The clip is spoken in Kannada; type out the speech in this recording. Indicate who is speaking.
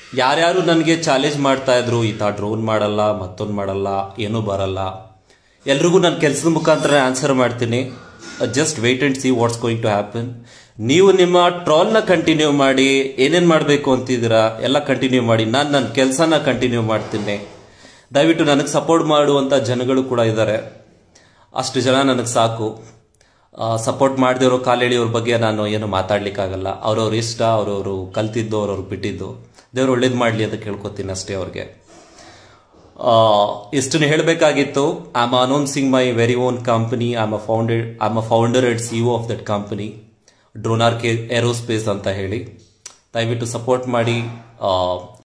Speaker 1: ಯಾರ್ಯಾರು ನನಗೆ ಚಾಲೆಂಜ್ ಮಾಡ್ತಾ ಇದ್ರು ಈ ತಾ ಡ್ರೋನ್ ಮಾಡಲ್ಲ ಮತ್ತೊಂದು ಮಾಡಲ್ಲ ಏನೂ ಬರಲ್ಲ ಎಲ್ರಿಗೂ ನಾನು ಕೆಲಸದ ಮುಖಾಂತರ ಆನ್ಸರ್ ಮಾಡ್ತೀನಿ just wait and see what's going to happen ನೀವು ನಿಮ್ಮ ಟ್ರಾಲ್ನ ಕಂಟಿನ್ಯೂ ಮಾಡಿ ಏನೇನು ಮಾಡಬೇಕು ಅಂತಿದ್ದೀರಾ ಎಲ್ಲ ಕಂಟಿನ್ಯೂ ಮಾಡಿ ನಾನು ನನ್ನ ಕೆಲಸನ ಕಂಟಿನ್ಯೂ ಮಾಡ್ತೀನಿ ದಯವಿಟ್ಟು ನನಗೆ ಸಪೋರ್ಟ್ ಮಾಡುವಂಥ ಜನಗಳು ಕೂಡ ಇದ್ದಾರೆ ಅಷ್ಟು ಜನ ನನಗೆ ಸಾಕು ಸಪೋರ್ಟ್ ಮಾಡದಿರೋ ಕಾಲೆಳೆಯೋರ ಬಗ್ಗೆ ನಾನು ಏನು ಮಾತಾಡ್ಲಿಕ್ಕಾಗಲ್ಲ ಅವ್ರವ್ರ ಇಷ್ಟ ಅವ್ರವರು ಕಲ್ತಿದ್ದು ಅವ್ರವ್ರು ಬಿಟ್ಟಿದ್ದು ದೇವ್ರು ಒಳ್ಳೇದು ಮಾಡಲಿ ಅಂತ ಕೇಳ್ಕೊತೀನಿ ಅಷ್ಟೇ ಅವ್ರಿಗೆ ಇಷ್ಟನ್ನು ಹೇಳಬೇಕಾಗಿತ್ತು I am announcing my very own company I am a founded I am a founder and C of that company Dronar K Aerospace ಅಂತ ಹೇಳಿ ದಯವಿಟ್ಟು ಸಪೋರ್ಟ್ ಮಾಡಿ